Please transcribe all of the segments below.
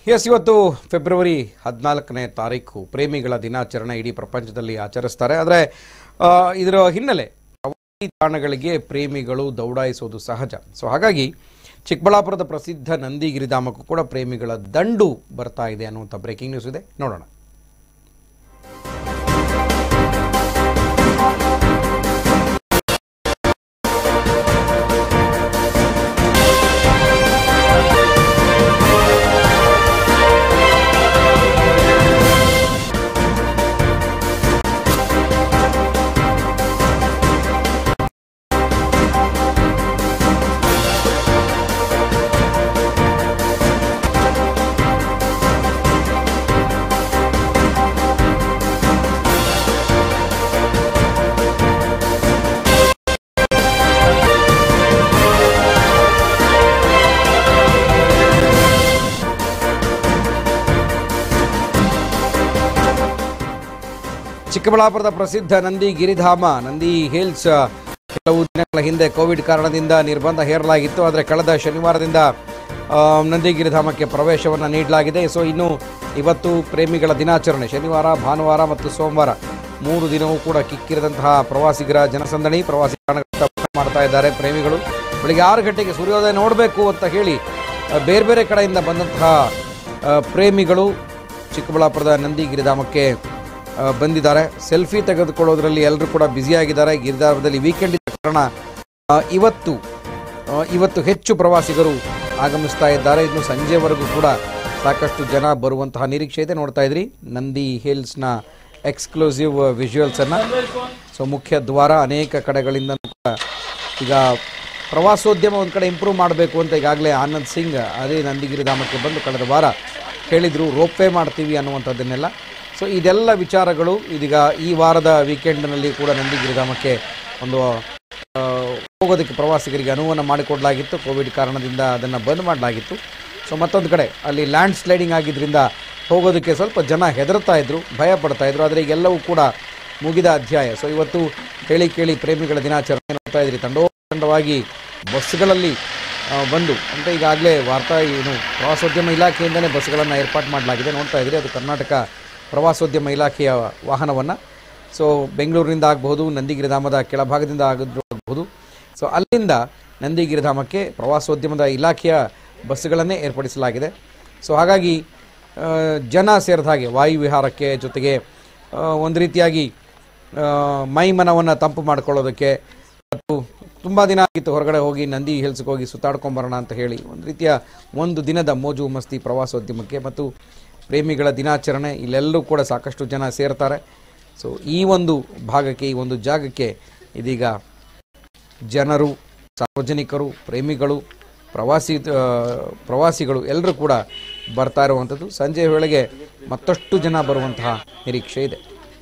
S ಇವತ್ತು February ಹದಿನಾಲ್ಕನೇ ತಾರೀಕು ಪ್ರೇಮಿಗಳ ದಿನಾಚರಣೆ ಇಡೀ ಪ್ರಪಂಚದಲ್ಲಿ ಆಚರಿಸ್ತಾರೆ ಆದರೆ ಆ, ಇದರ ಹಿನ್ನೆಲೆ ಪ್ರವಾಸಿ ತಾಣಗಳಿಗೆ ಪ್ರೇಮಿಗಳು ದೌಡಾಯಿಸೋದು ಸಹಜ ಸೊ ಹಾಗಾಗಿ ಚಿಕ್ಕಬಳ್ಳಾಪುರದ ಪ್ರಸಿದ್ಧ ನಂದಿಗಿರಿಧಾಮಕ್ಕೂ ಕೂಡ ಪ್ರೇಮಿಗಳ ದಂಡು ಬರ್ತಾ ಇದೆ ಅನ್ನುವಂಥ ಬ್ರೇಕಿಂಗ್ ನ್ಯೂಸ್ ಇದೆ ನೋಡೋಣ ಚಿಕ್ಕಬಳ್ಳಾಪುರದ ಪ್ರಸಿದ್ಧ ನಂದಿ ಗಿರಿಧಾಮ ನಂದಿ ಹಿಲ್ಸ್ ಕೆಲವು ದಿನಗಳ ಹಿಂದೆ ಕೋವಿಡ್ ಕಾರಣದಿಂದ ನಿರ್ಬಂಧ ಹೇರಲಾಗಿತ್ತು ಆದರೆ ಕಳೆದ ಶನಿವಾರದಿಂದ ಆ, ನಂದಿ ಗಿರಿಧಾಮಕ್ಕೆ ಪ್ರವೇಶವನ್ನು ನೀಡಲಾಗಿದೆ ಸೊ ಇನ್ನು ಇವತ್ತು ಪ್ರೇಮಿಗಳ ದಿನಾಚರಣೆ ಶನಿವಾರ ಭಾನುವಾರ ಮತ್ತು ಸೋಮವಾರ ಮೂರು ದಿನವೂ ಕೂಡ ಕಿಕ್ಕಿರಿದಂತಹ ಪ್ರವಾಸಿಗರ ಜನಸಂದಣಿ ಪ್ರವಾಸಿ ತಾಣಗಳತ್ತ ಊಟ ಮಾಡ್ತಾ ಇದ್ದಾರೆ ಪ್ರೇಮಿಗಳು ಬೆಳಿಗ್ಗೆ ಆರು ಗಂಟೆಗೆ ಸೂರ್ಯೋದಯ ನೋಡಬೇಕು ಅಂತ ಹೇಳಿ ಆ, ಬೇರೆ ಬೇರೆ ಕಡೆಯಿಂದ ಬಂದಂತಹ ಆ, ಪ್ರೇಮಿಗಳು ಚಿಕ್ಕಬಳ್ಳಾಪುರದ ನಂದಿ ಗಿರಿಧಾಮಕ್ಕೆ ಆ, ಬಂದಿದ್ದಾರೆ ಸೆಲ್ಫಿ ತೆಗೆದುಕೊಳ್ಳೋದ್ರಲ್ಲಿ ಎಲ್ಲರೂ ಕೂಡ ಬ್ಯುಸಿಯಾಗಿದ್ದಾರೆ ಗಿರಿಧಾಮದಲ್ಲಿ ವೀಕೆಂಡ್ ಇದ್ದ ಕಾರಣ ಆ, ಇವತ್ತು ಆ, ಇವತ್ತು ಹೆಚ್ಚು ಪ್ರವಾಸಿಗರು ಆಗಮಿಸ್ತಾ ಇದ್ದಾರೆ ಇನ್ನು ಸಂಜೆವರೆಗೂ ಕೂಡ ಸಾಕಷ್ಟು ಜನ ಬರುವಂತಹ ನಿರೀಕ್ಷೆ ಇದೆ ನೋಡ್ತಾ ಇದ್ರಿ ನಂದಿ ಹಿಲ್ಸ್ನ ಎಕ್ಸ್ಕ್ಲೂಸಿವ್ ವಿಜುವಲ್ಸನ್ನು ಸೊ ಮುಖ್ಯ ದ್ವಾರ ಅನೇಕ ಕಡೆಗಳಿಂದ ಕೂಡ ಈಗ ಪ್ರವಾಸೋದ್ಯಮ ಒಂದು ಕಡೆ ಇಂಪ್ರೂವ್ ಮಾಡಬೇಕು ಅಂತ ಈಗಾಗಲೇ ಆನಂದ್ ಸಿಂಗ್ ಅದೇ ನಂದಿಗಿರಿಧಾಮಕ್ಕೆ ಬಂದು ಕಳೆದ ವಾರ ಹೇಳಿದರು ರೋಪ್ವೇ ಮಾಡ್ತೀವಿ ಅನ್ನುವಂಥದ್ದನ್ನೆಲ್ಲ ಸೊ ಇದೆಲ್ಲ ವಿಚಾರಗಳು ಇದೀಗ ಈ ವಾರದ ವೀಕೆಂಡ್ನಲ್ಲಿ ಕೂಡ ನಂದಿಗಿರಿಧಾಮಕ್ಕೆ ಒಂದು ಆ, ಹೋಗೋದಕ್ಕೆ ಪ್ರವಾಸಿಗರಿಗೆ ಅನುವನ್ನು ಮಾಡಿಕೊಡಲಾಗಿತ್ತು ಕೋವಿಡ್ ಕಾರಣದಿಂದ ಅದನ್ನು ಬಂದ್ ಮಾಡಲಾಗಿತ್ತು ಸೊ ಮತ್ತೊಂದು ಕಡೆ ಅಲ್ಲಿ ಲ್ಯಾಂಡ್ ಸ್ಲೈಡಿಂಗ್ ಆಗಿದ್ದರಿಂದ ಹೋಗೋದಕ್ಕೆ ಸ್ವಲ್ಪ ಜನ ಹೆದರ್ತಾ ಇದ್ರು ಭಯ ಪಡ್ತಾ ಇದ್ರು ಆದರೆ ಈಗೆಲ್ಲವೂ ಕೂಡ ಮುಗಿದ ಅಧ್ಯಾಯ ಸೊ ಇವತ್ತು ಹೇಳಿ ಕೇಳಿ ಪ್ರೇಮಿಗಳ ದಿನಾಚರಣೆ ನೋಡ್ತಾ ಇದ್ರಿ ತಂಡೋಪಂಡವಾಗಿ ಬಸ್ಗಳಲ್ಲಿ ಆ, ಬಂದು ಅಂತ ಈಗಾಗಲೇ ವಾರ್ತಾ ಏನು ಪ್ರವಾಸೋದ್ಯಮ ಇಲಾಖೆಯಿಂದಲೇ ಬಸ್ಗಳನ್ನು ಏರ್ಪಾಡು ಮಾಡಲಾಗಿದೆ ನೋಡ್ತಾ ಇದ್ರಿ ಅದು ಕರ್ನಾಟಕ ಪ್ರವಾಸೋದ್ಯಮ ಇಲಾಖೆಯ ವಾಹನವನ್ನು ಸೊ ಬೆಂಗಳೂರಿನಿಂದ ಆಗಬಹುದು ನಂದಿಗಿರಿಧಾಮದ ಕೆಳಭಾಗದಿಂದ ಆಗಬಹುದು ಸೊ ಅಲ್ಲಿಂದ ನಂದಿಗಿರಿಧಾಮಕ್ಕೆ ಪ್ರವಾಸೋದ್ಯಮದ ಇಲಾಖೆಯ ಬಸ್ಸುಗಳನ್ನೇ ಏರ್ಪಡಿಸಲಾಗಿದೆ ಸೊ ಹಾಗಾಗಿ ಆ, ಜನ ಸೇರಿದ ಹಾಗೆ ವಾಯು ವಿಹಾರಕ್ಕೆ ಜೊತೆಗೆ ಆ, ಒಂದು ರೀತಿಯಾಗಿ ಆ, ಮೈ ಮನವನ್ನು ತಂಪು ಮಾಡ್ಕೊಳ್ಳೋದಕ್ಕೆ ಮತ್ತು ತುಂಬ ದಿನ ಆಗಿತ್ತು ಹೊರಗಡೆ ಹೋಗಿ ನಂದಿ ಹಿಲ್ಸ್ಗೆ ಹೋಗಿ ಸುತ್ತಾಡ್ಕೊಂಬರೋಣ ಅಂತ ಹೇಳಿ ಒಂದು ರೀತಿಯ ಒಂದು ದಿನದ ಮೋಜು ಮಸ್ತಿ ಪ್ರವಾಸೋದ್ಯಮಕ್ಕೆ ಮತ್ತು ಪ್ರೇಮಿಗಳ ದಿನಾಚರಣೆ ಇಲ್ಲೆಲ್ಲರೂ ಕೂಡ ಸಾಕಷ್ಟು ಜನ ಸೇರ್ತಾರೆ ಸೊ ಈ ಒಂದು ಭಾಗಕ್ಕೆ ಈ ಒಂದು ಜಾಗಕ್ಕೆ ಇದೀಗ ಜನರು ಸಾರ್ವಜನಿಕರು ಪ್ರೇಮಿಗಳು ಪ್ರವಾಸಿ ಆ, ಪ್ರವಾಸಿಗಳು ಎಲ್ಲರೂ ಕೂಡ ಬರ್ತಾ ಇರುವಂಥದ್ದು ಸಂಜೆ ವೇಳೆಗೆ ಮತ್ತಷ್ಟು ಜನ ಬರುವಂತಹ ನಿರೀಕ್ಷೆ ಇದೆ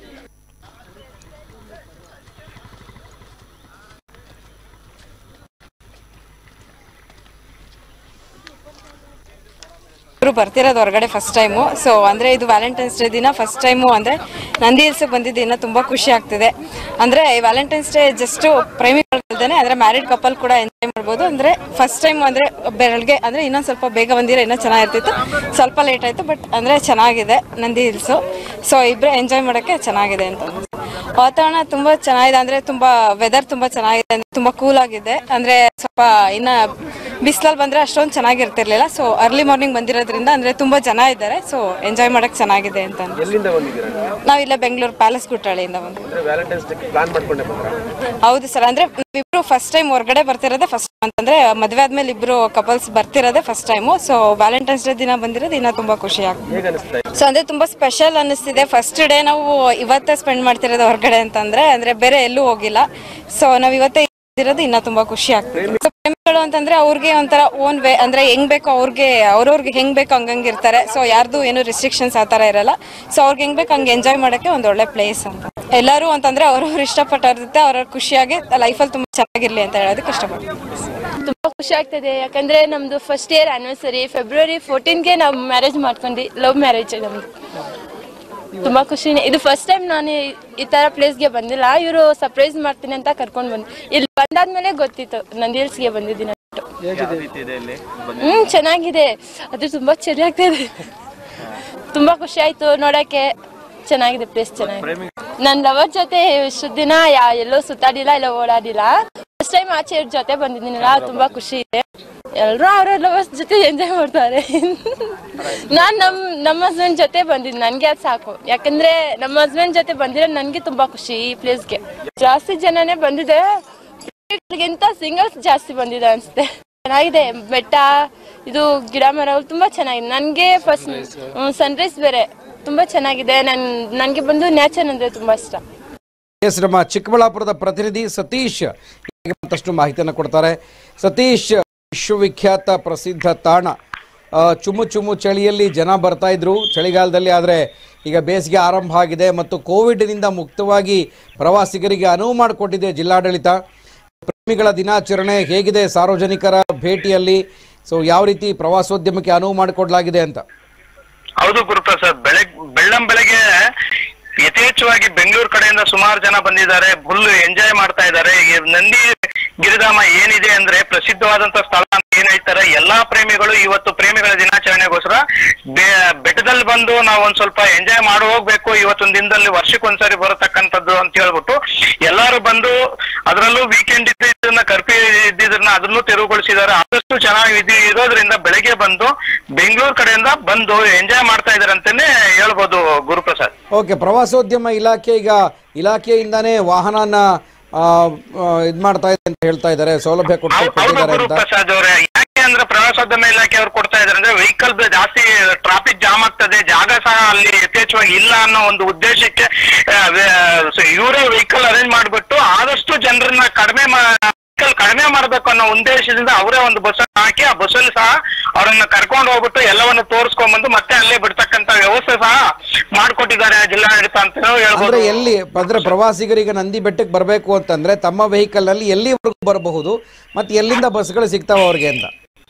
ಇವರು ಬರ್ತಿರೋದು ಹೊರಗಡೆ ಫಸ್ಟ್ ಟೈಮು ಸೊ ಅಂದರೆ ಇದು ವ್ಯಾಲೆಂಟೈನ್ಸ್ ಡೇ ದಿನ ಫಸ್ಟ್ ಟೈಮು ಅಂದರೆ ನಂದಿ ಹಿಲ್ಸ್ಗೆ ಬಂದಿದ್ದ ದಿನ ತುಂಬ ಖುಷಿ ಆಗ್ತಿದೆ ಅಂದರೆ ವ್ಯಾಲೆಂಟೈನ್ಸ್ ಡೇ ಜಸ್ಟು ಪ್ರೇಮಿಗಳಲ್ದೇನೆ ಅಂದರೆ ಮ್ಯಾರಿಡ್ ಕಪಲ್ ಕೂಡ ಎಂಜಾಯ್ ಮಾಡ್ಬೋದು ಅಂದರೆ ಫಸ್ಟ್ ಟೈಮ್ ಅಂದರೆ ಬೆಳಗ್ಗೆ ಅಂದರೆ ಇನ್ನೊಂದು ಸ್ವಲ್ಪ ಬೇಗ ಬಂದಿರೋ ಇನ್ನೂ ಚೆನ್ನಾಗಿರ್ತಿತ್ತು ಸ್ವಲ್ಪ ಲೇಟ್ ಆಯಿತು ಬಟ್ ಅಂದರೆ ಚೆನ್ನಾಗಿದೆ ನಂದಿ ಹಿಲ್ಸು ಸೊ ಇಬ್ಬರು ಎಂಜಾಯ್ ಮಾಡೋಕ್ಕೆ ಚೆನ್ನಾಗಿದೆ ಅಂತ ಅನ್ಸುತ್ತೆ. ವಾತಾವರಣ ತುಂಬ ಚೆನ್ನಾಗಿದೆ ಅಂದರೆ ತುಂಬ ವೆದರ್ ತುಂಬ ಚೆನ್ನಾಗಿದೆ ಅಂದರೆ ತುಂಬ ಕೂಲ್ ಆಗಿದೆ ಅಂದರೆ ಸ್ವಲ್ಪ ಇನ್ನು ಬಿಸಿಲಲ್ಲಿ ಬಂದರೆ ಅಷ್ಟೊಂದು ಚೆನ್ನಾಗಿರ್ತಿರ್ಲಿಲ್ಲ ಸೊ ಅರ್ಲಿ ಮಾರ್ನಿಂಗ್ ಬಂದಿರೋದ್ರಿಂದ ಅಂದರೆ ತುಂಬ ಜನ ಇದ್ದಾರೆ ಸೊ ಎಂಜಾಯ್ ಮಾಡೋಕ್ಕೆ ಚೆನ್ನಾಗಿದೆ ಅಂತ ಅನ್ಸುತ್ತೆ. ಎಲ್ಲಿಂದ ಬಂದಿದ್ದೀರಾ ನಾವಿಲ್ಲ ಬೆಂಗಳೂರು ಪ್ಯಾಲೇಸ್ ಗುಟ್ಟಾಳಿಯಿಂದ ಬಂದು ಅಂದ್ರೆ ವ್ಯಾಲೆಂಟೈನ್ಸ್ ಡೇ ಪ್ಲಾನ್ ಮಾಡ್ಕೊಂಡೆ ಬಂದ್ರ ಹೌದು ಸರ್ ಅಂದರೆ ಇಬ್ಬರು ಫಸ್ಟ್ ಟೈಮ್ ಹೊರಗಡೆ ಬರ್ತಿರೋದೇ ಫಸ್ಟ್ ಅಂತಂದರೆ ಮದುವೆ ಆದ್ಮೇಲೆ ಇಬ್ಬರು ಕಪಲ್ಸ್ ಬರ್ತಿರೋದೇ first time so Valentine's day ದಿನ ಬಂದಿರೋದು ಇನ್ನೂ ತುಂಬ ಖುಷಿ ಆಗ್ತದೆ ಹೇಗೆ ಅನಿಸ್ತಾ ಇದೆ ಸೊ ಅಂದ್ರೆ ತುಂಬಾ ಸ್ಪೆಷಲ್ ಅನ್ನಿಸ್ತಿದೆ ಫಸ್ಟ್ ಡೇ ನಾವು ಇವತ್ತೇ ಸ್ಪೆಂಡ್ ಮಾಡ್ತಿರೋದು ಹೊರಗಡೆ ಅಂತಂದ್ರೆ ಅಂದ್ರೆ ಬೇರೆ ಎಲ್ಲೂ ಹೋಗಿಲ್ಲ ಸೊ ನಾವ್ ಇವತ್ತೇ ಇರೋದು ಇನ್ನ ತುಂಬಾ ಖುಷಿ ಆಗ್ತದೆ So, ಪ್ರೇಮಿಗಳು ಅಂತಂದ್ರೆ ಅವ್ರಿಗೆ ಒಂಥರ ಓನ್ ವೇ ಅಂದ್ರೆ ಹೆಂಗ್ ಬೇಕೋ ಅವ್ರಿಗೆ ಅವ್ರವ್ರಿಗೆ ಹೆಂಗ್ ಬೇಕೋ ಹಂಗಂಗ್ ಇರ್ತಾರೆ ಸೊ ಯಾರ್ದು ಏನು ರಿಸ್ಟ್ರಿಕ್ಷನ್ಸ್ ಆ ತರ ಇರಲ್ಲ ಸೊ ಅವ್ರಿಗೆ ಹೆಂಗ್ ಬೇಕು ಹಂಗೆ ಎಂಜಾಯ್ ಮಾಡಕ್ಕೆ ಒಂದ್ ಒಳ್ಳೆ ಪ್ಲೇಸ್ ಅಂತ ಎಲ್ಲರೂ ಅಂತಂದ್ರೆ ಅವ್ರವ್ರು ಇಷ್ಟಪಟ್ಟವ್ರ ಜೊತೆ ಅವ್ರವ್ರ ಖುಷಿಯಾಗಿ ಲೈಫಲ್ಲಿ ತುಂಬಾ ಚೆನ್ನಾಗಿರ್ಲಿ ಅಂತ ಹೇಳೋದಕ್ಕೆ ಇಷ್ಟಪಡ್ತೀನಿ ತುಂಬಾ ಖುಷಿ ಆಗ್ತದೆ ಯಾಕಂದ್ರೆ ನಮ್ದು ಫಸ್ಟ್ ಇಯರ್ ಆನಿವರ್ಸರಿ ಫೆಬ್ರವರಿ ಫೋರ್ಟೀನ್ಗೆ ನಾವು ಮ್ಯಾರೇಜ್ ಮಾಡ್ಕೊಂಡ್ವಿ ಲವ್ ಮ್ಯಾರೇಜ್ ನಮ್ದು ತುಂಬಾ ಖುಷಿ ಇದು ಫಸ್ಟ್ ಟೈಮ್ ನಾನು ಈ- ಈ ತರ ಪ್ಲೇಸ್ಗೆ ಬಂದಿಲ್ಲ ಇವರು ಸರ್ಪ್ರೈಸ್ ಮಾಡ್ತೀನಿ ಅಂತ ಕರ್ಕೊಂಡು ಬಂದು ಇಲ್ಲಿ ಬಂದಾದ್ಮೇಲೆ ಗೊತ್ತಿತ್ತು ನಂದಿ ಹಿಲ್ಸ್ಗೆ ಬಂದಿದ್ದೀನಿ ಅಂದ್ಬಿಟ್ಟು. ಹ್ಮ್ ಚೆನ್ನಾಗಿದೆ ಅದು ತುಂಬಾ ಚೆನ್ನಾಗ್ತಾ ಇದೆ ತುಂಬಾ ಖುಷಿ ಆಯ್ತು ನೋಡಕ್ಕೆ ಚೆನ್ನಾಗಿದೆ ಪ್ಲೇಸ್ ಚೆನ್ನಾಗಿದೆ ನನ್ನ ಲವರ್ ಜೊತೆ ಇಷ್ಟು ದಿನ ಯಾ ಎಲ್ಲೋ ಸುತ್ತಾಡಿಲ್ಲ ಇಲ್ಲ ಓಡಾಡಿಲ್ಲ ಫಸ್ಟ್ ಟೈಮ್ ಆಚೆ ಇವ್ರ ಜೊತೆ ಬಂದಿದ್ದೀನಲ್ಲ ತುಂಬಾ ಖುಷಿ ಇದೆ ಎಲ್ಲರೂ ಅವ್ರ ಲವರ್ಸ್ ಜೊತೆ ಎಂಜಾಯ್ ಮಾಡ್ತಾರೆ ನಾನ್ ನಮ್ ನಮ್ಮ ಹಸ್ಬೆಂಡ್ ಜೊತೆ ಬಂದಿದ್ದು ನನ್ಗೆ ಅದು ಸಾಕು ಯಾಕಂದ್ರೆ ನಮ್ಮ ಹಸ್ಬೆಂಡ್ ಜೊತೆ ಬಂದಿರೋ ನನ್ಗೆ ತುಂಬಾ ಖುಷಿ ಈ ಪ್ಲೇಸ್ಗೆ ಜಾಸ್ತಿ ಜನನೇ ಬಂದಿದೆ ಗಿಂತ ಸಿಂಗಲ್ಸ್ ಜಾಸ್ತಿ ಬಂದಿದೆ ಅನ್ಸುತ್ತೆ ಚೆನ್ನಾಗಿದೆ ಬೆಟ್ಟ ಇದು ಗಿಡ ಮರಗಳು ತುಂಬಾ ಚೆನ್ನಾಗಿದೆ ನನಗೆ ಫಸ್ಟ್ ಸನ್ರೈಸ್ ಬೇರೆ ತುಂಬಾ ಚೆನ್ನಾಗಿದೆ ನನ್ ನನಗೆ ಬಂದು ನ್ಯಾಚರ್ ಅಂದ್ರೆ ತುಂಬಾ ಇಷ್ಟ ಎಸ್ ನಮ್ಮ ಚಿಕ್ಕಬಳ್ಳಾಪುರದ ಪ್ರತಿನಿಧಿ ಸತೀಶ್ ಇದಕ್ಕೆ ಮತ್ತಷ್ಟು ಮಾಹಿತಿಯನ್ನು ಕೊಡ್ತಾರೆ ಸತೀಶ್ ವಿಶ್ವವಿಖ್ಯಾತ ಪ್ರಸಿದ್ಧ ತಾಣ ಆ, ಚುಮ್ಮು ಚುಮ್ಮು ಚಳಿಯಲ್ಲಿ ಜನ ಬರ್ತಾ ಇದ್ರು ಚಳಿಗಾಲದಲ್ಲಿ ಆದರೆ ಈಗ ಬೇಸಿಗೆ ಆರಂಭ ಆಗಿದೆ ಮತ್ತು ಕೋವಿಡ್ನಿಂದ ಮುಕ್ತವಾಗಿ ಪ್ರವಾಸಿಗರಿಗೆ ಅನುವು ಮಾಡಿಕೊಟ್ಟಿದೆ ಜಿಲ್ಲಾಡಳಿತ ಪ್ರೇಮಿಗಳ ದಿನಾಚರಣೆ ಹೇಗಿದೆ ಸಾರ್ವಜನಿಕರ ಭೇಟಿಯಲ್ಲಿ ಸೊ ಯಾವ ರೀತಿ ಪ್ರವಾಸೋದ್ಯಮಕ್ಕೆ ಅನುವು ಮಾಡಿಕೊಡ್ಲಾಗಿದೆ ಅಂತ ಹೌದು ಗುರುಪ್ರಸಾದ್ ಬೆಳಗ್ ಬೆಳ್ಳಂ ಬೆಳಗ್ಗೆ ಯಥೇಚ್ಛವಾಗಿ ಬೆಂಗಳೂರು ಕಡೆಯಿಂದ ಸುಮಾರು ಜನ ಬಂದಿದ್ದಾರೆ ಫುಲ್ ಎಂಜಾಯ್ ಮಾಡ್ತಾ ಇದ್ದಾರೆ ಈ ನಂದಿ ಗಿರಿಧಾಮ ಏನಿದೆ ಅಂದ್ರೆ ಪ್ರಸಿದ್ಧವಾದಂತ ಸ್ಥಳ ಅಂತ ಏನ್ ಹೇಳ್ತಾರೆ ಎಲ್ಲಾ ಪ್ರೇಮಿಗಳು ಇವತ್ತು ಪ್ರೇಮಿಗಳ ದಿನಾಚರಣೆಗೋಸ್ಕರ ಬೆ- ಬೆಟ್ಟದಲ್ಲಿ ಬಂದು ನಾವು ಒಂದ್ ಸ್ವಲ್ಪ ಎಂಜಾಯ್ ಮಾಡಿ ಹೋಗ್ಬೇಕು ಇವತ್ತೊಂದ್ ದಿನದಲ್ಲಿ ವರ್ಷಕ್ಕೊಂದ್ಸರಿ ಬರತಕ್ಕಂಥದ್ದು ಅಂತ ಹೇಳ್ಬಿಟ್ಟು ಎಲ್ಲಾರು ಬಂದು ಅದರಲ್ಲೂ ವೀಕೆಂಡ್ ಇದ್ದಿದ್ದನ್ನ ಕರ್ಫ್ಯೂ ಇದ್ದಿದ್ದನ್ನ ಅದನ್ನು ತೆರವುಗೊಳಿಸಿದ್ದಾರೆ ಆದಷ್ಟು ಚೆನ್ನಾಗಿ ಇದು ಇರೋದ್ರಿಂದ ಬೆಳಗ್ಗೆ ಬಂದು ಬೆಂಗಳೂರು ಕಡೆಯಿಂದ ಬಂದು ಎಂಜಾಯ್ ಮಾಡ್ತಾ ಇದಾರೆ ಅಂತಾನೆ ಹೇಳ್ಬೋದು ಗುರುಪ್ರಸಾದ್ ಓಕೆ ಪ್ರವಾಸೋದ್ಯಮ ಇಲಾಖೆ ಈಗ ಇಲಾಖೆಯಿಂದಾನೇ ವಾಹನನ ಇದು ಮಾಡ್ತಾ ಇದೆ ಅಂತ ಹೇಳ್ತಾ ಇದ್ದಾರೆ ಸೌಲಭ್ಯ ಕೊಟ್ಟು ಹೌದು ಕೊಟ್ಟಿದ್ದಾರೆ ಅಂತ ಗುರುಪ್ರಸಾದ್ ಅವರೇ ಯಾಕೆ ಅಂದ್ರೆ ಪ್ರವಾಸೋದ್ಯಮ ಇಲಾಖೆ ಅವ್ರು ಕೊಡ್ತಾ ಇದಾರೆ ಅಂದ್ರೆ ವೆಹಿಕಲ್ ಜಾಸ್ತಿ ಟ್ರಾಫಿಕ್ ಜಾಮ್ ಆಗ್ತದೆ ಜಾಗ ಸಹ ಅಲ್ಲಿ ಯಥೇಚ್ಛವಾಗಿ ಇಲ್ಲ ಅನ್ನೋ ಒಂದು ಉದ್ದೇಶಕ್ಕೆ ಇವರೇ ವೆಹಿಕಲ್ ಅರೇಂಜ್ ಮಾಡ್ಬಿಟ್ಟು ಆದಷ್ಟು ಜನರನ್ನ ಕಡಿಮೆ ವೆಹಿಕಲ್ ಕಡಿಮೆ ಮಾಡ್ಬೇಕು ಅನ್ನೋ ಉದ್ದೇಶದಿಂದ ಅವರೇ ಒಂದು ಬಸ್ ಹಾಕಿ ಆ ಬಸ್ಸಲ್ಲಿ ಸಹ ಅವರನ್ನ ಕರ್ಕೊಂಡು ಹೋಗ್ಬಿಟ್ಟು ಎಲ್ಲವನ್ನು ತೋರಿಸ್ಕೊಂಡ್ಬಂದು ಮತ್ತೆ ಅಲ್ಲೇ ಬಿಡ್ತಕ್ಕಂತ ವ್ಯವಸ್ಥೆ ಸಹ ಮಾಡ್ಕೊಟ್ಟಿದ್ದಾರೆ ಜಿಲ್ಲಾಡಳಿತ ಅಂತ ಅಂದ್ರೆ ಹೇಳ್ಬೋದು ಎಲ್ಲಿ ಅಂದ್ರೆ ಪ್ರವಾಸಿಗರಿಗೆ ನಂದಿ ಬೆಟ್ಟಕ್ಕೆ ಬರಬೇಕು ಅಂತಂದ್ರೆ ತಮ್ಮ ವೆಹಿಕಲ್ ನಲ್ಲಿ ಎಲ್ಲಿವರೆಗೂ ಬರಬಹುದು ಮತ್ತೆ ಎಲ್ಲಿಂದ ಬಸ್ಗಳು ಸಿಗ್ತಾವ ಅವ್ರಿಗೆ ಅಂತ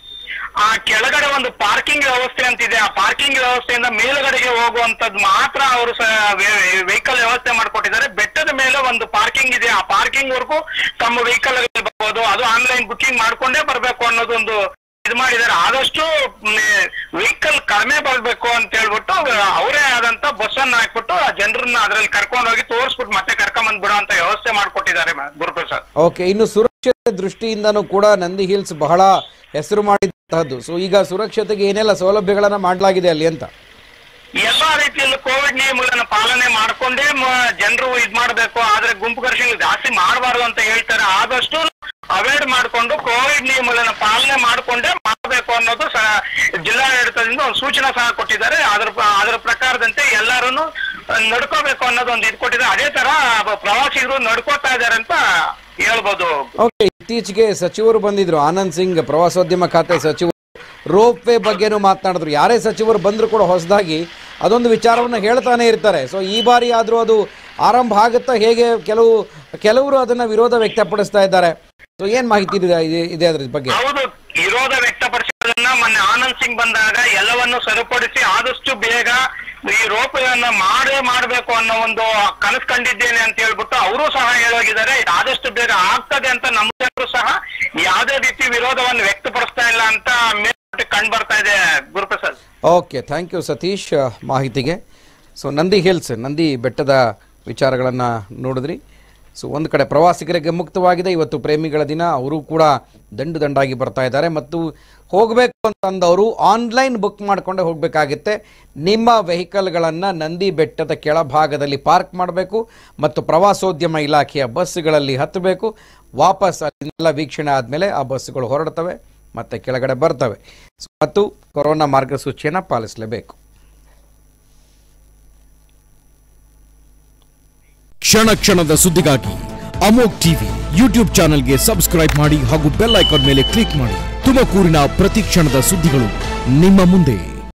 ಆ ಕೆಳಗಡೆ ಒಂದು ಪಾರ್ಕಿಂಗ್ ವ್ಯವಸ್ಥೆ ಅಂತಿದೆ ಆ ಪಾರ್ಕಿಂಗ್ ವ್ಯವಸ್ಥೆಯಿಂದ ಮೇಲ್ಗಡೆಗೆ ಹೋಗುವಂತದ್ದು ಮಾತ್ರ ಅವರು ವೆಹಿಕಲ್ ವ್ಯವಸ್ಥೆ ಮಾಡ್ಕೊಟ್ಟಿದ್ದಾರೆ ಬೆಟ್ಟದ ಮೇಲೆ ಒಂದು ಪಾರ್ಕಿಂಗ್ ಇದೆ ಆ ಪಾರ್ಕಿಂಗ್ ವರ್ಗೂ ತಮ್ಮ ವೆಹಿಕಲ್ ಬರ್ಬೋದು ಅದು ಆನ್ಲೈನ್ ಬುಕಿಂಗ್ ಮಾಡ್ಕೊಂಡೇ ಬರ್ಬೇಕು ಅನ್ನೋದೊಂದು ಇದು ಮಾಡಿದ್ದಾರೆ ಆದಷ್ಟು ವೆಹಿಕಲ್ ಕಡಿಮೆ ಬರ್ಬೇಕು ಅಂತ ಹೇಳ್ಬಿಟ್ಟು ಅವರೇ ಆದಂತ ಬಸ್ ಅನ್ನ ಹಾಕ್ಬಿಟ್ಟು ಆ ಜನರನ್ನ ಅದ್ರಲ್ಲಿ ಕರ್ಕೊಂಡು ಹೋಗಿ ತೋರಿಸ್ಬಿಟ್ಟು ಮತ್ತೆ ಕರ್ಕೊಂಡ್ ಬಿಡೋ ಅಂತ ವ್ಯವಸ್ಥೆ ಮಾಡ್ಕೊಟ್ಟಿದ್ದಾರೆ ಮ- ಗುರುಪ್ರಸಾದ್ ಓಕೆ ಇನ್ನು ಸುರಕ್ಷತೆ ದೃಷ್ಟಿಯಿಂದನೂ ಕೂಡ ನಂದಿ ಹಿಲ್ಸ್ ಬಹಳ ಹೆಸರು ಮಾಡಿದಂತಹದ್ದು ಸೊ ಈಗ ಸುರಕ್ಷತೆಗೆ ಏನೆಲ್ಲ ಸೌಲಭ್ಯಗಳನ್ನ ಮಾಡಲಾಗಿದೆ ಅಲ್ಲಿ ಅಂತ ಎಲ್ಲಾ ರೀತಿಯಲ್ಲೂ ಕೋವಿಡ್ ನಿಯಮಗಳನ್ನ ಪಾಲನೆ ಮಾಡ್ಕೊಂಡೇ ಜನರು ಇದ್ ಮಾಡ್ಬೇಕು ಆದ್ರೆ ಗುಂಪು ಘರ್ಷಣೆ ಜಾಸ್ತಿ ಮಾಡಬಾರ್ದು ಅಂತ ಹೇಳ್ತಾರೆ ಆದಷ್ಟು ಅವಾಯ್ಡ್ ಮಾಡ್ಕೊಂಡು ಕೋವಿಡ್ ನಿಯಮಗಳನ್ನ ಪಾಲನೆ ಮಾಡ್ಕೊಂಡೇ ಮಾಡಬೇಕು ಅನ್ನೋದು ಸಹ ಜಿಲ್ಲಾಡಳಿತದಿಂದ ಒಂದು ಸೂಚನೆ ಸಹ ಕೊಟ್ಟಿದ್ದಾರೆ ಅದ್ರ ಪ್ರ- ಅದ್ರ ಪ್ರಕಾರದಂತೆ ಎಲ್ಲರೂ ನಡ್ಕೋಬೇಕು ಅನ್ನೋದು ಒಂದು ಇದು ಕೊಟ್ಟಿದ್ದಾರೆ ಅದೇ ತರ ಪ್ರವಾಸಿಗರು ನಡ್ಕೋತಾ ಇದಾರೆ ಅಂತ ಹೇಳ್ಬೋದು ಓಕೆ ಇತ್ತೀಚೆಗೆ ಸಚಿವರು ಬಂದಿದ್ರು ಆನಂದ್ ಸಿಂಗ್ ಪ್ರವಾಸೋದ್ಯಮ ಖಾತೆ ಸಚಿವರು ರೋಪ್ ವೇ ಬಗ್ಗೆನೂ ಮಾತನಾಡಿದ್ರು ಯಾರೇ ಸಚಿವರು ಬಂದರೂ ಕೂಡ ಹೊಸದಾಗಿ ಅದೊಂದು ವಿಚಾರವನ್ನು ಹೇಳ್ತಾನೆ ಇರ್ತಾರೆ ಸೊ ಈ ಬಾರಿ ಆದರೂ ಅದು ಆರಂಭ ಆಗುತ್ತಾ ಹೇಗೆ ಕೆಲವು ಕೆಲವರು ಅದನ್ನ ವಿರೋಧ ವ್ಯಕ್ತಪಡಿಸ್ತಾ ಇದ್ದಾರೆ ಸೊ ಏನ್ ಮಾಹಿತಿ ಇದೆ ಇದೆ- ಇದೆ ಅದ್ರ ಬಗ್ಗೆ ಹೌದು ವಿರೋಧ ವ್ಯಕ್ತಪಡಿಸಿರೋದನ್ನ ಮೊನ್ನೆ ಆನಂದ್ ಸಿಂಗ್ ಬಂದಾಗ ಎಲ್ಲವನ್ನು ಸರಿಪಡಿಸಿ ಆದಷ್ಟು ಬೇಗ ಈ ರೋಪವನ್ನ ಮಾಡೇ ಮಾಡಬೇಕು ಅನ್ನೋ ಒಂದು ಕನಸು ಕಂಡಿದ್ದೇನೆ ಅಂತ ಹೇಳ್ಬಿಟ್ಟು ಅವರು ಸಹ ಹೇಳೋಗಿದ್ದಾರೆ ಇದು ಆದಷ್ಟು ಬೇಗ ಆಗ್ತದೆ ಅಂತ ನಮ್ಮ ಜನರು ಸಹ ಯಾವುದೇ ರೀತಿ ವಿರೋಧವನ್ನು ವ್ಯಕ್ತಪಡಿಸ್ತಾ ಇಲ್ಲ ಅಂತ ಮೇಲ್ನೋಟಕ್ಕೆ ಕಂಡು ಬರ್ತಾ ಇದೆ Guruprasad okay thank you Satish ಮಾಹಿತಿಗೆ ಸೊ ನಂದಿ ಹಿಲ್ಸ್ ನಂದಿ ಬೆಟ್ಟದ ವಿಚಾರಗಳನ್ನು ನೋಡಿದ್ರಿ ಸೊ ಒಂದು ಕಡೆ ಪ್ರವಾಸಿಗರಿಗೆ ಮುಕ್ತವಾಗಿದೆ ಇವತ್ತು ಪ್ರೇಮಿಗಳ ದಿನ ಅವರು ಕೂಡ ದಂಡು ದಂಡಾಗಿ ಬರ್ತಾ ಇದ್ದಾರೆ ಮತ್ತು ಹೋಗಬೇಕು ಅಂತಂದವರು ಆನ್ಲೈನ್ ಬುಕ್ ಮಾಡಿಕೊಂಡೇ ಹೋಗಬೇಕಾಗುತ್ತೆ ನಿಮ್ಮ ವೆಹಿಕಲ್ಗಳನ್ನು ನಂದಿ ಬೆಟ್ಟದ ಕೆಳಭಾಗದಲ್ಲಿ ಪಾರ್ಕ್ ಮಾಡಬೇಕು ಮತ್ತು ಪ್ರವಾಸೋದ್ಯಮ ಇಲಾಖೆಯ ಬಸ್ಸುಗಳಲ್ಲಿ ಹತ್ತಬೇಕು ವಾಪಸ್ ಅಲ್ಲಿಂದೆಲ್ಲ ವೀಕ್ಷಣೆ ಆದಮೇಲೆ ಆ ಬಸ್ಸುಗಳು ಹೊರಡ್ತವೆ ಮತ್ತೆ ಕೆಳಗಡೆ ಬರ್ತವೆ ಮತ್ತು ಕೊರೋನಾ ಮಾರ್ಗಸೂಚಿಯನ್ನು ಪಾಲಿಸಲೇಬೇಕು ಕ್ಷಣ ಕ್ಷಣದ ಸುದ್ದಿಗಾಗಿ ಅಮೋಕ್ ಟಿವಿ ಯೂಟ್ಯೂಬ್ ಚಾನೆಲ್ಗೆ ಸಬ್ಸ್ಕ್ರೈಬ್ ಮಾಡಿ ಹಾಗೂ ಬೆಲ್ ಐಕಾನ್ ಮೇಲೆ ಕ್ಲಿಕ್ ಮಾಡಿ ತುಮಕೂರಿನ ಪ್ರತಿ ಕ್ಷಣದ ಸುದ್ದಿಗಳು ನಿಮ್ಮ ಮುಂದೆ